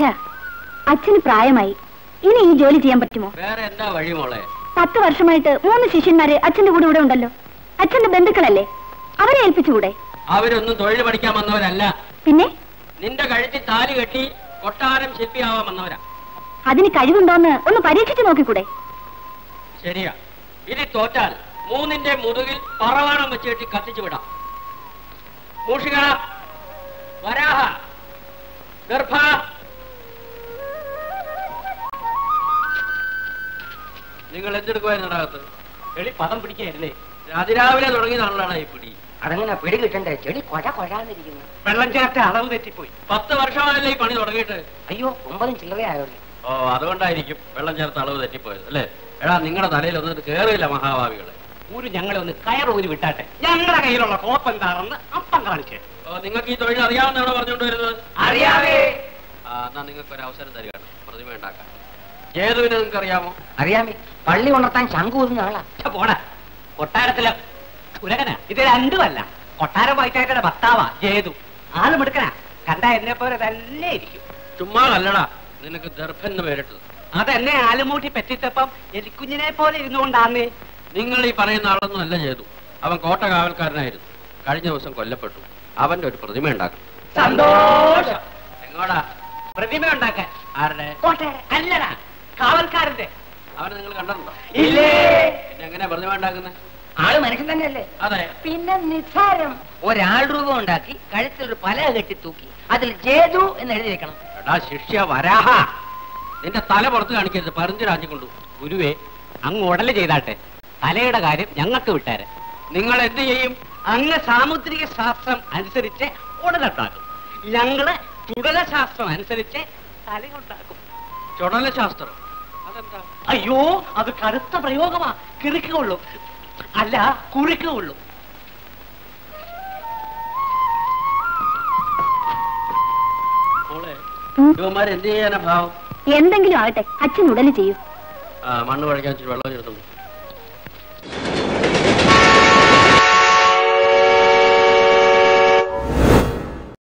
അച്ഛാ അച്ഛന് പ്രായമായി ഇനി ഈ ജോലി ചെയ്യാൻ പറ്റുമോ വേറെ എന്താ വഴി മോളെ പത്ത് വർഷമായിട്ട് മൂന്ന് ശിഷ്യന്മാര് അച്ഛന്റെ കൂടെ ഇവിടെ ഉണ്ടല്ലോ അച്ഛന്റെ ബന്ധുക്കളല്ലേ അവരെ ഏൽപ്പിച്ചുകൂടെ അവരൊന്നും തൊഴിൽ പഠിക്കാൻ വന്നവരല്ല പിന്നെ നിന്റെ കഴുത്തിൽ താലി കെട്ടി കൊട്ടാരം ശില്പിയാവാൻ വന്നവരാ അതിന് കഴിവുണ്ടോന്ന് ഒന്ന് പരീക്ഷിച്ചു നോക്കിക്കൂടെ ശരിയാ ഇനി തോറ്റാൽ മൂന്നിന്റെ മുതുകിൽ പറവാണം വെച്ച് കെട്ടി കത്തിച്ചു വിടാം മൂഷിക വരാഹ ഗർഭ നിങ്ങൾ എന്തെടുക്കുമായിരുന്നു അകത്ത് എളി പദം പിടിക്കായിരുന്നേ അതിരാവിലെ തുടങ്ങിയതാണല്ലോ ഈ പിടി അതങ്ങനെ പിടി കിട്ടണ്ടേ ചെടി കൊഴ കൊഴാന്നിരിക്കുന്നു വെള്ളം ചേർത്ത അളവ് തെറ്റിപ്പോയി പത്ത് വർഷമായല്ലേ ഈ പണി തുടങ്ങിയിട്ട് അയ്യോ ഒമ്പതും ചില്ലറയായുള്ളൂ ഓ അതുകൊണ്ടായിരിക്കും വെള്ളം ചേർത്ത അളവ് തെറ്റിപ്പോയത് അല്ലേ എടാ നിങ്ങളുടെ തലയിൽ ഒന്നും ഇത് കേറിയില്ല മഹാഭാവികളെ ഊര് ഞങ്ങളെ ഒന്ന് കയറൂരി വിട്ടാട്ടെ ഞങ്ങളുടെ കയ്യിലുള്ള കോപ്പ് എന്താണെന്ന് അപ്പം കാണിച്ചേ ഓ നിങ്ങൾക്ക് ഈ തൊഴിൽ അറിയാവുന്നതാണോ പറഞ്ഞുകൊണ്ട് വരുന്നത് അറിയാവേ ആ എന്നാ നിങ്ങൾക്ക് ഒരു അവസരം തരികയാണ് പ്രതിമ ഉണ്ടാക്കാൻ ഏതുവിനെ നിങ്ങൾക്ക് അറിയാമോ അറിയാമേ പള്ളി ഉണർത്താൻ ശംഖു ഊതുന്ന ആളാ ഛെ, പോടാ കൊട്ടാരത്തിലെ ഉലകന ഇത് രണ്ടുമല്ല കൊട്ടാര വൈറ്റായിട്ടയുടെ ഭർത്താവാ ജേതു ആള് മിടുക്കനാ കണ്ട എന്നെ പോലെ തന്നെ ഇരിക്കും ചുമ്മാ അല്ലടാ നിനക്ക് ദർഭൻ എന്ന് പേരിട്ടത് അതെന്നെ ആലുമൂട്ടി പറ്റിത്തപ്പം എലിക്കുഞ്ഞിനെ പോലെ ഇരുന്നുകൊണ്ടാന്നേ നിങ്ങൾ ഈ പറയുന്ന ആളൊന്നും അല്ല ചെയ്തു അവൻ കോട്ട കാവൽക്കാരനായിരുന്നു കഴിഞ്ഞ ദിവസം കൊല്ലപ്പെട്ടു അവന്റെ ഒരു പ്രതിമ ഉണ്ടാക്കണം സന്തോഷം എങ്ങോടാ പ്രതിമ ഉണ്ടാക്കാൻ ആരുടെ കോട്ടെ അല്ലടാ കാവൽക്കാരന്റെ അവനെ നിങ്ങൾ കണ്ടിട്ടുണ്ടോ ഇല്ലേ പിന്നെ എങ്ങനെയാ പ്രതിമ ഉണ്ടാക്കുന്നത് ആള് മനുഷ്യൻ തന്നെയല്ലേ അതെ പിന്നെ നിസ്സാരം ഒരാൾ രൂപം ഉണ്ടാക്കി കഴുത്തിൽ ഒരു പലക കെട്ടി തൂക്കി അതിൽ ജേതു എന്ന് എഴുതി വെക്കണം എടാ ശിഷ്യ വരാഹ നിന്റെ തല പുറത്ത് കാണിക്കരുത് പറിഞ്ചു രാജിക്കൊണ്ടു ഗുരുവേ അങ്ങ് ഉടല് ചെയ്താട്ടെ തലയുടെ കാര്യം ഞങ്ങൾക്ക് വിട്ടാരെ നിങ്ങൾ എന്ത് ചെയ്യും അങ്ങ് സാമുദ്രിക ശാസ്ത്രം അനുസരിച്ച് ഉടലുണ്ടാക്കും ഞങ്ങള് ചുടല ശാസ്ത്രം അനുസരിച്ച് തലയുണ്ടാക്കും ചുടല ശാസ്ത്രം അതെന്താ അയ്യോ അത് കടുത്ത പ്രയോഗമാ കിറുക്കുള്ളൂ അല്ല കുറിക്കുള്ളൂ മോളെ ഉം. ഇവന്മാർ എന്ത് ചെയ്യാനാ ഭാവം എന്തെങ്കിലും ആകട്ടെ അച്ഛൻ ഉടനെ ചെയ്യൂ ആ മണ്ണ് കഴിക്കാൻ ഇച്ചിരി വെള്ളം എടുത്തു